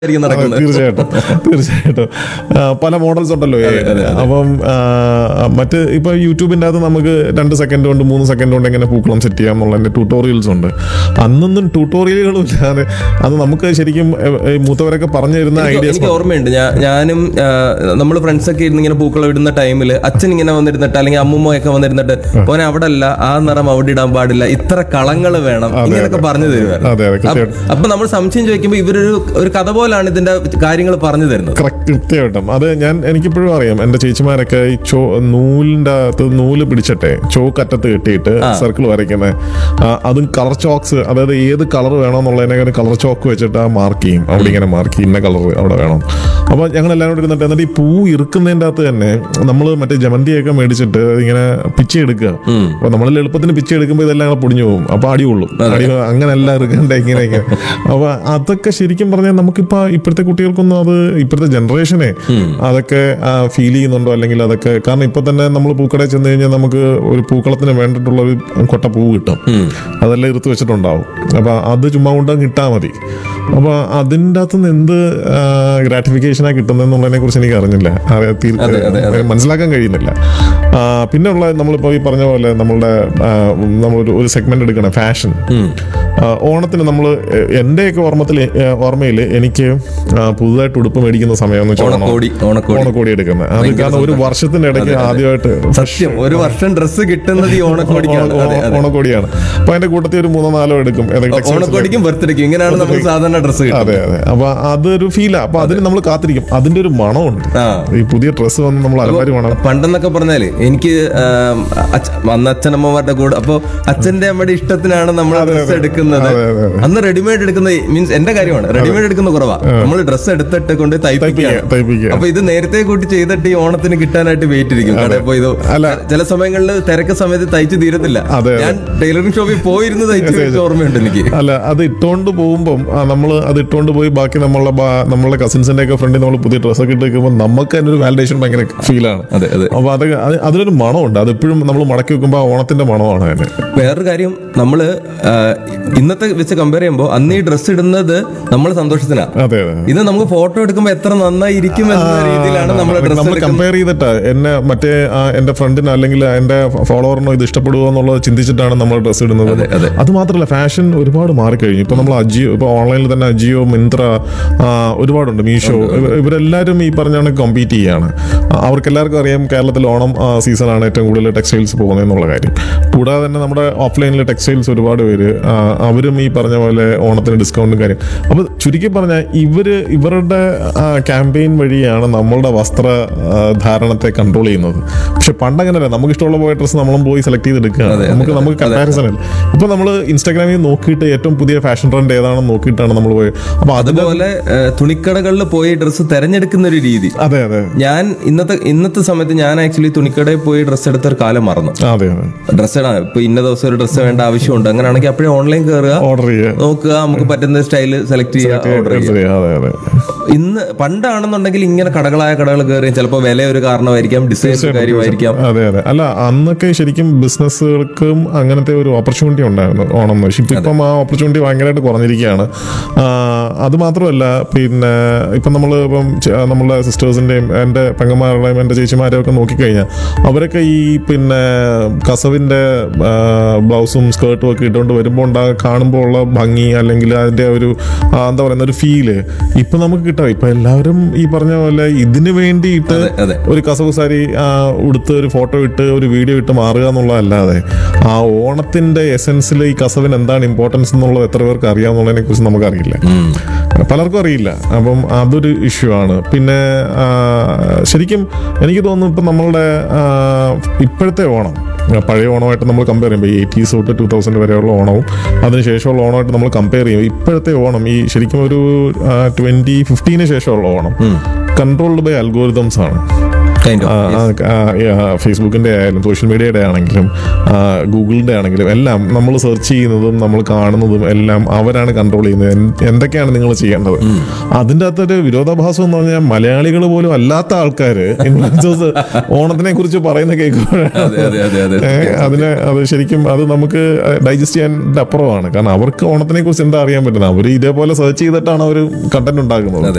ആയിരിക്കും നടക്കുന്നത് തീർച്ചയായിട്ടും തീർച്ചയായിട്ടും ആ, പല മോഡൽസ് ഉണ്ടല്ലോ AI യുടെ. അപ്പം ആ, മറ്റ് ഇപ്പൊ യൂട്യൂബിന്റെ അകത്ത് നമുക്ക് രണ്ട് സെക്കൻഡ് കൊണ്ട് മൂന്ന് സെക്കൻഡ് കൊണ്ട് എങ്ങനെ പൂക്കളം സെറ്റ് ചെയ്യാം എന്നുള്ളതിന്റെ ട്യൂട്ടോറിയൽസ് ഉണ്ട് അന്നൊന്നും ട്യൂട്ടോറിയലുകളും ഇല്ലാതെ അത് നമുക്ക് ശരിക്കും എ, എ, മൂത്തവരൊക്കെ പറഞ്ഞു തരുന്ന എനിക്ക് ഐഡിയാസ് എനിക്ക് ഓർമ്മയുണ്ട് ഞാൻ ഞാനും നമ്മൾ ഫ്രണ്ട്സ് ഒക്കെ ഇരുന്ന് ഇങ്ങനെ പൂക്കളം ഇടുന്ന ടൈമിൽ അച്ഛൻ ഇങ്ങനെ വന്നിരുന്നിട്ട് അല്ലെങ്കിൽ അമ്മുമ്മയൊക്കെ വന്നിരുന്നിട്ട് ഓനെ അവിടെ അല്ല ആ നിറം അവിടെ ഇടാൻ പാടില്ല ഇത്ര കളങ്ങൾ വേണം ഇങ്ങനെയൊക്കെ പറഞ്ഞു അതെ, അതെ, തരുമായിരുന്നു കൃത്യമായിട്ടും. അപ്പൊ നമ്മൾ സംശയം ചോദിക്കുമ്പോൾ ഇവരൊരു ഒരു കഥ പോലാണ് ഇതിന്റെ കാര്യങ്ങൾ പറഞ്ഞു തരുന്നത് കറക്റ്റ് കൃത്യമായിട്ടും അത് ഞാൻ എനിക്കിപ്പോഴും അറിയാം എന്റെ ചേച്ചിമാരൊക്കെ ഈ ചോ നൂലിന്റെ അകത്ത് നൂല് പിടിച്ചിട്ടെ ചോക്ക് അറ്റത്ത് കെട്ടിയിട്ട് സർക്കിൾ വരയ്ക്കുന്നത് അതും കളർ ചോക്സ് അതായത് ഏത് കളർ വേണമെന്നുള്ളതിനെ കളർ ചോക്ക് വെച്ചിട്ട് ആ മാർക്ക് ചെയ്യും അവിടെ ഇങ്ങനെ മാർക്ക് ചെയ്യും ഇന്ന കളർ അവിടെ വേണം അപ്പൊ ഞങ്ങൾ എല്ലാവരും കൂടി ഇരുന്നിട്ട് എന്നിട്ട് ഈ പൂ ഇറുക്കുന്നതിന്റെ അകത്ത് തന്നെ നമ്മൾ മറ്റേ ജമന്തിയൊക്കെ മേടിച്ചിട്ട് ഇങ്ങനെ പിച്ചി എടുക്കുക അപ്പൊ നമ്മൾ എളുപ്പത്തിന് പിച്ചി എടുക്കുമ്പോൾ ഇതെല്ലാം കൂടെ പൊടിഞ്ഞു പോകും അപ്പൊ അടി കൊള്ളും അടി അങ്ങനെയല്ല ഇറുക്കണ്ട ഇങ്ങനെ ഇങ്ങനെ അപ്പൊ അതൊക്കെ ശരിക്കും പറഞ്ഞാൽ നമുക്കിപ്പോ ഇപ്പോഴത്തെ കുട്ടികൾക്കൊന്നും അത് ഇപ്പോഴത്തെ ജനറേഷനെ അതൊക്കെ ഫീൽ ചെയ്യുന്നുണ്ടോ അല്ലെങ്കിൽ അതൊക്കെ കാരണം ഇപ്പൊ തന്നെ നമ്മൾ പൂക്കടയിൽ ചെന്ന് കഴിഞ്ഞാൽ നമുക്ക് ഒരു പൂക്കളത്തിന് വേണ്ടിയിട്ടുള്ള ഒരു കൊട്ട പൂ കിട്ടും അതെല്ലാം ഇറുത്ത് വെച്ചിട്ടുണ്ടാവും അപ്പൊ അത് ചുമ്മാ കൊണ്ട് കിട്ടാൽ മതി അപ്പൊ അതിൻ്റെ അകത്ത് നിന്ന് എന്ത് ഗ്രാറ്റിഫിക്കേഷനാണ് കിട്ടുന്നതെന്നുള്ളതിനെ കുറിച്ച് എനിക്ക് അറിഞ്ഞില്ല അറിയ- തീർ- മനസ്സിലാക്കാൻ കഴിയുന്നില്ല ആ, പിന്നെ ഉള്ള നമ്മളിപ്പോ ഈ പറഞ്ഞ പോലെ നമ്മളുടെ ആ, നമ്മളൊരു ഒരു സെഗ്മെന്റ് എടുക്കണം ഫാഷൻ ഓണത്തിന് നമ്മൾ എന്റെയൊക്കെ ഓർമ്മത്തിൽ ഓർമ്മയിൽ എനിക്ക് ആ, പുതുതായിട്ട് ഉടുപ്പ് മേടിക്കുന്ന സമയം എന്ന് വെച്ചാൽ ഓണം. ഓണക്കോടി ഓണക്കോടി ഓണക്കോടി എടുക്കുന്നത് അത് കാരണം ഒരു വർഷത്തിന്റെ ഇടയ്ക്ക് ആദ്യമായിട്ട് സത്യം ഒരു വർഷം ഡ്രസ്സ് കിട്ടുന്നത് ഈ ഓണക്കോടിക്കാണ് അതെ, അതെ. ഓണക്കോടിയാണ് അപ്പൊ അതിന്റെ കൂട്ടത്തിൽ ഒരു മൂന്നോ നാലോ എടുക്കും ഏതൊക്കെ textiles ല്. ഓണക്കോടിക്കും ബർത്ത്ഡേക്കും ഇങ്ങനെയാണ് നമുക്ക് സാധാരണ ഡ്രസ്സ് കിട്ടുന്നത് അതെ അതെ അപ്പൊ അതൊരു ഫീലാ അപ്പൊ അതിന് നമ്മൾ കാത്തിരിക്കും അതിന്റെ ഒരു മണമുണ്ട് ആ. ഈ പുതിയ ഡ്രസ്സ് വന്ന് നമ്മൾ അലമാരി മണം പണ്ടെന്നൊക്കെ പറഞ്ഞാല് എനിക്ക് ആം, അച്ഛ- അന്ന് അച്ഛനമ്മമാരുടെ കൂടെ അപ്പൊ അച്ഛന്റെ അമ്മയുടെ ഇഷ്ടത്തിനാണ് നമ്മൾ ഡ്രസ്സ് എടുക്കുന്നത് അതെ, അതെ, അതെ. അന്ന് റെഡിമെയ്ഡ് എടുക്കുന്ന മീൻസ് എന്റെ കാര്യമാണ് റെഡിമെയ്ഡ് എടുക്കുന്ന കുറവാ നമ്മൾ ഡ്രസ്സ് എടുത്തിട്ട് കൊണ്ട് തയ്പ്പിക്കുകയാണ് തയ്പ്പിക്കുക, തയ്പ്പിക്കുക. അപ്പൊ ഇത് നേരത്തെ കൂട്ടി ചെയ്തിട്ട് ഈ ഓണത്തിന് കിട്ടാനായിട്ട് വെയിറ്റ് ഇരിക്കും കടയിൽ പോയി ഇത് അല്ല. ചില സമയങ്ങളിൽ തിരക്ക് സമയത്ത് തയ്ച്ചു തീരത്തില്ല അതെ, അതെ. ഞാൻ ടൈലറിംഗ് ഷോപ്പിൽ പോയിരുന്ന് തയ്ച്ചു വെച്ച ഓർമ്മയുണ്ട് എനിക്ക് അല്ല അത് ഇട്ടുകൊണ്ട് പോകുമ്പോൾ നമ്മൾ അത് ഇട്ടുകൊണ്ട് പോയി ബാക്കി നമ്മളെ ബാ- നമ്മളെ കസിൻസിന്റെ ഒക്കെ ഫ്രണ്ടിൽ നമ്മൾ പുതിയ ഡ്രസ്സൊക്കെ ഇട്ട് വെക്കുമ്പോൾ നമുക്ക് തന്നെ ഒരു വാലിഡേഷൻ ഭയങ്കര ഫീലാണ് അതെ അതെ അപ്പൊ അത് അത് അതിനൊരു മണമുണ്ട് അത് എപ്പോഴും നമ്മൾ മടക്കി വെക്കുമ്പോൾ ആ ഓണത്തിന്റെ മണമാണ് അതിന് വേറൊരു കാര്യം നമ്മള് ആ, ഇന്നത്തെ വെച്ച് കമ്പയർ ചെയ്യുമ്പോൾ അന്ന് ഈ ഡ്രസ്സ് ഇടുന്നത് നമ്മൾ സന്തോഷത്തിനാണ് അതെ അതെ ഇത് നമുക്ക് ഫോട്ടോ എടുക്കുമ്പോൾ എത്ര നന്നായിരിക്കും എന്ന രീതിയിലാണ് നമ്മൾ ഡ്രസ്സ് നമ്മൾ എടുക്കുന്നത് കമ്പയർ ചെയ്തിട്ട് എന്നെ മറ്റേ ആ, എന്റെ ഫ്രണ്ടിനോ അല്ലെങ്കിൽ എന്റെ ഫോളോവറിനോ ഇത് ഇഷ്ടപ്പെടുമോ എന്നുള്ളത് ചിന്തിച്ചിട്ടാണ് നമ്മൾ ഡ്രസ്സ് ഇടുന്നത് അതെ, അതെ. അത് മാത്രമല്ല ഫാഷൻ ഒരുപാട് മാറിക്കഴിഞ്ഞു ഇപ്പൊ നമ്മൾ അജിയോ ഇപ്പൊ ഓൺലൈനിൽ തന്നെ അജിയോ മിന്ത്ര ആ, ഒരുപാടുണ്ട് മീഷോ ഇവ- ഇവരെല്ലാവരും ഈ പറഞ്ഞാണ് കോമ്പീറ്റ് ചെയ്യാണ് ആ, അവർക്ക് എല്ലാവർക്കും അറിയാം കേരളത്തിൽ ഓണം സീസണാണ് ഏറ്റവും കൂടുതൽ ടെക്സ്റ്റൈൽസ് പോകുന്നത് എന്നുള്ള കാര്യം കൂടാതെ തന്നെ നമ്മുടെ ഓഫ്ലൈനിൽ ടെക്സ്റ്റൈൽസ് ഒരുപാട് പേര് ആ, അവരും ഈ പറഞ്ഞ പോലെ ഓണത്തിന് ഡിസ്കൗണ്ടും കാര്യം അപ്പൊ ചുരുക്കി പറഞ്ഞാൽ ഇവര് ഇവരുടെ ക്യാമ്പയിൻ വഴിയാണ് നമ്മളുടെ വസ്ത്ര ആ, ധാരണത്തെ കൺട്രോൾ ചെയ്യുന്നത് പക്ഷെ പണ്ടങ്ങനല്ല നമുക്ക് ഇഷ്ടമുള്ള പോയ ഡ്രസ്സ് നമ്മളും പോയി സെലക്ട് ചെയ്തെടുക്കുകയാണ് നമുക്ക് നമുക്ക് കമ്പാരിസൺ അല്ല ഇപ്പൊ നമ്മൾ ഇൻസ്റ്റാഗ്രാമിൽ നോക്കിയിട്ട് ഏറ്റവും പുതിയ ഫാഷൻ ട്രെൻഡ് ഏതാണെന്ന് നോക്കിയിട്ടാണ് നമ്മൾ പോയത് അപ്പൊ അതിന്റെ അതുപോലെ ഏ, തുണിക്കടകളിൽ പോയി ഡ്രസ്സ് തെരഞ്ഞെടുക്കുന്ന ഒരു രീതി അതെ അതെ ഞാൻ ഇന്നത്തെ ഇന്നത്തെ സമയത്ത് ഞാൻ ആക്ച്വലി തുണിക്കടയിൽ പോയി ഡ്രസ്സ് എടുത്ത ഒരു കാലം മറന്നു അതെ അതെ ഡ്രസ്സ് ഇടാൻ ഇപ്പൊ ഇന്ന ദിവസം ഒരു ഡ്രസ്സ് വേണ്ട ആവശ്യമുണ്ട് അങ്ങനെയാണെങ്കിൽ അപ്പോഴേ ഓൺലൈൻ കയറുക ഓർഡർ ചെയ്യുക നോക്കുക നമുക്ക് പറ്റുന്ന സ്റ്റൈല് സെലക്ട് ചെയ്യുക ഓർഡർ ചെയ്യുക അതെ അതെ ഇന്ന് പണ്ടാണെന്നുണ്ടെങ്കിൽ ഇങ്ങനെ കടകളായ കടകൾ കയറി ചിലപ്പോൾ വില ഒരു കാരണമായിരിക്കാം ഡിസൈൻ ഒരു കാര്യമായിരിക്കാം അതെ അതെ അല്ല അന്നൊക്കെ ശരിക്കും ബിസിനസ്സുകൾക്കും അങ്ങനത്തെ ഒരു ഓപ്പർച്യൂണിറ്റി ഉണ്ടായിരുന്നു ഓണം എന്ന് പക്ഷെ ഇപ്പം ആ ഓപ്പർച്യൂണിറ്റി ഭയങ്കരമായിട്ട് കുറഞ്ഞിരിക്കുകയാണ് ആ, അത് മാത്രമല്ല പിന്നെ ഇപ്പം നമ്മൾ ഇപ്പം ചെ- നമ്മളുടെ സിസ്റ്റേഴ്സിൻ്റെയും എൻ്റെ പെങ്ങന്മാരുടെയും എൻ്റെ ചേച്ചിമാരെയും ഒക്കെ നോക്കിക്കഴിഞ്ഞാൽ അവരൊക്കെ ഈ പിന്നെ കസവിൻ്റെ ബ്ലൗസും സ്കേർട്ടും ഒക്കെ ഇട്ടുകൊണ്ട് വരുമ്പോൾ ഉണ്ടാ കാണുമ്പോൾ ഉള്ള ഭംഗി അല്ലെങ്കിൽ അതിൻ്റെ ഒരു ആ, എന്താ പറയുന്ന ഒരു ഫീല് ഇപ്പം നമുക്ക് കിട്ടാം ഇപ്പം എല്ലാവരും ഈ പറഞ്ഞ പോലെ ഇതിന് വേണ്ടിയിട്ട് അതെ, അതെ. ഒരു കസവ് സാരി ആ, ഉടുത്ത് ഒരു ഫോട്ടോ ഇട്ട് ഒരു വീഡിയോ ഇട്ട് മാറുക എന്നുള്ളതല്ലാതെ ആ ഓണത്തിന്റെ എസെൻസിൽ ഈ കസവിന് എന്താണ് ഇമ്പോർട്ടൻസ് എന്നുള്ളത് എത്ര പേർക്ക് അറിയാമെന്നുള്ളതിനെ കുറിച്ച് നമുക്കറിയില്ല പലർക്കും അറിയില്ല അപ്പം അതൊരു ഇഷ്യൂ ആണ് പിന്നെ ആ, ശരിക്കും എനിക്ക് തോന്നുന്നു ഇപ്പം നമ്മളുടെ ആ, ഇപ്പോഴത്തെ ഓണം ആ, പഴയ ഓണമായിട്ട് നമ്മൾ കമ്പയർ ചെയ്യുമ്പോൾ എയ്റ്റീസ് തൊട്ട് ടൂ തൗസൻഡ് വരെയുള്ള ഓണവും അതിനുശേഷമുള്ള ഓണമായിട്ട് നമ്മൾ കമ്പയർ ചെയ്യും ഇപ്പോഴത്തെ ഓണം ഈ ശരിക്കും ഒരു ട്വന്റി ഫിഫ്റ്റീന് ശേഷമുള്ള ഓണം കൺട്രോൾഡ് ബൈ അൽഗോരിതംസ് ആണ് കൈൻഡ് ആ, ആ, ആ, ഫേസ്ബുക്കിന്റെ ആയാലും സോഷ്യൽ മീഡിയയുടെ ആണെങ്കിലും ആ, ഗൂഗിളിന്റെ ആണെങ്കിലും എല്ലാം നമ്മൾ സെർച്ച് ചെയ്യുന്നതും നമ്മൾ കാണുന്നതും എല്ലാം അവരാണ് കൺട്രോൾ ചെയ്യുന്നത് എന്ത്- എന്തൊക്കെയാണ് നിങ്ങൾ ചെയ്യേണ്ടത് അതിൻ്റെ അകത്തൊരു വിരോധാഭാസം എന്ന് പറഞ്ഞാൽ മലയാളികൾ പോലും അല്ലാത്ത ആൾക്കാര് ഇൻഫ്ലുവൻസേഴ്സ് ഓണത്തിനെ കുറിച്ച് പറയുന്ന കേൾക്കുമ്പോഴാണ് അതെ അതെ അതെ അതെ ഏ, അതിനെ അത് ശരിക്കും അത് നമുക്ക് ഡൈജസ്റ്റ് ചെയ്യാൻ അപ്പുറമാണ് കാരണം അവർക്ക് ഓണത്തിനെ കുറിച്ച് എന്താ അറിയാൻ പറ്റുന്നത് അവർ ഇതേപോലെ സെർച്ച് ചെയ്തിട്ടാണ് അവർ കണ്ടന്റ് ഉണ്ടാക്കുന്നത് അതെ